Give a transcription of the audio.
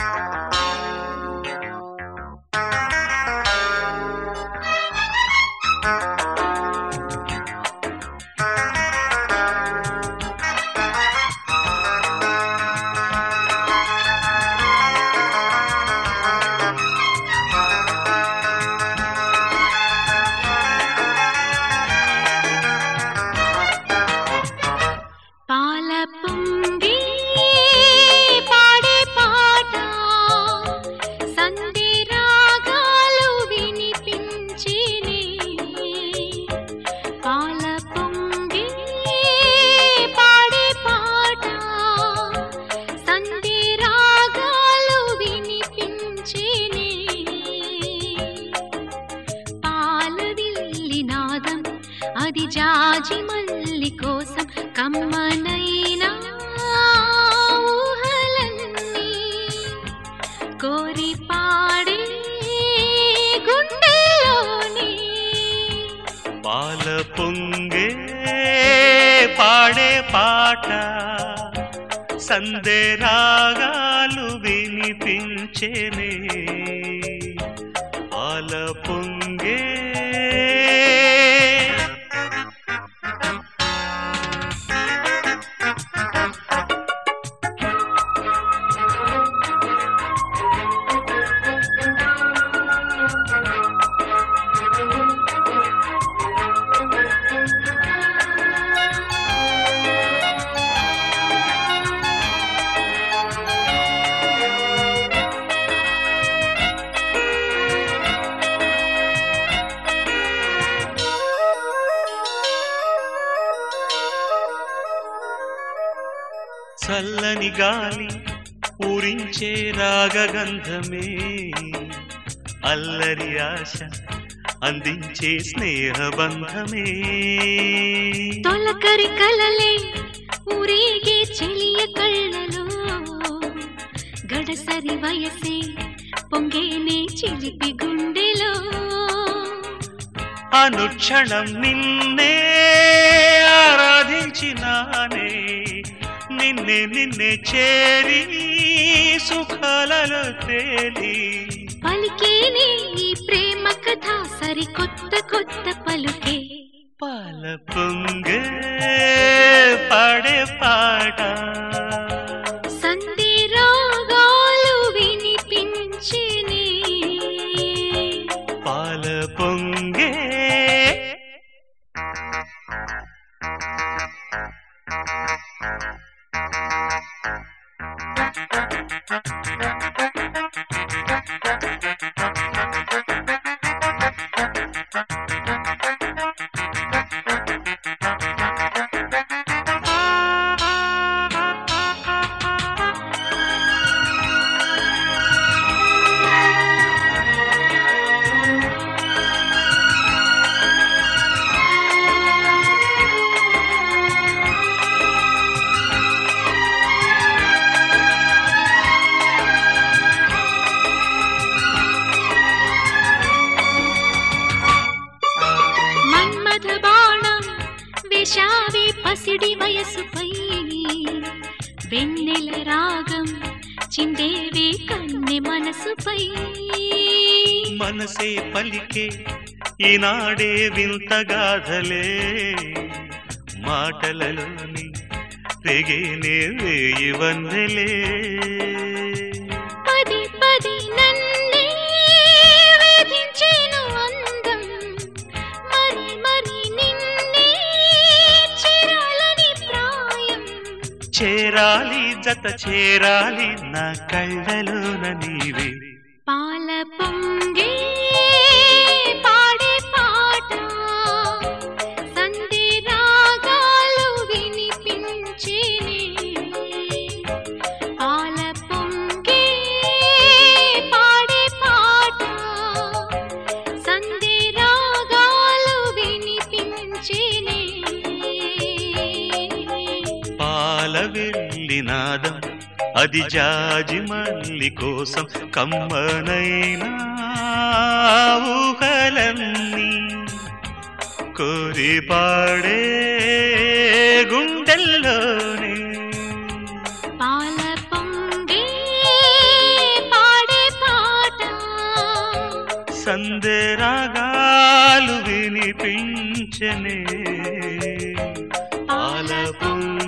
పాల పొంగి పాడే పాట సంధి రాగాలు వినిపించినే పాల పొంగి పాడే పాట సంధి రాగాలు వినిపించినే పాల విల్లి నాదం అది జాజి మల్లి కోసం కమ్మనైనా ఊహలన్నీ కోరి పాడే గుండెలోని పాల పొంగే పాడే పాట సందే రాగాలు వినిపించేనే పాల పొంగే చల్లని గాలి ఊరించే రాగగంధమే అల్లరి ఆశ అందించే స్నేహబంధమే తొలకరి కలలే ఊరేగే చెలియ కళ్ళలో గడసరి వయసే పొంగేనే చిలిపి గుండెలో అనుక్షణం నిన్నే ఆరాధించినానే నిన్నే నిన్నే చేరి సుఖాలలో తేలి పలికేనే ఈ ప్రేమ కథ సరికొత్త కొత్త పలుకే పాల పొంగే పాడే పాట సంధి రాగాలు వినిపించినే పాల పొంగే మన్మథ బాణం వేశావే పసిడి వయసుపై వెన్నెల రాగం చిందేవే కన్నె మనసుపై మనసే పలికే ఈనాడే వింతగాథలే మాటలలోని రేగేనే వేయి వందలే పది పది నన్నే వేధించేను అందం మరి మరి నిన్నే చేరాలని ప్రాయం చేరాలి జత చేరాలి నా కళ్ళలోన నీవే పాల పొంగే పాడే పాట సంధి రాగాలు వినిపించేనే పాల పొంగే పాడే పాట సంధి రాగాలు వినిపించేనే పాల వెళ్ళి నాదం అది జాజి మల్లి కోసం కమ్మనైనా ఊహలన్నీ కోరి పాడే గుండెల్లోనే పాల పొంగే సందే రాగాలు వినిపించనే పాల పొంగి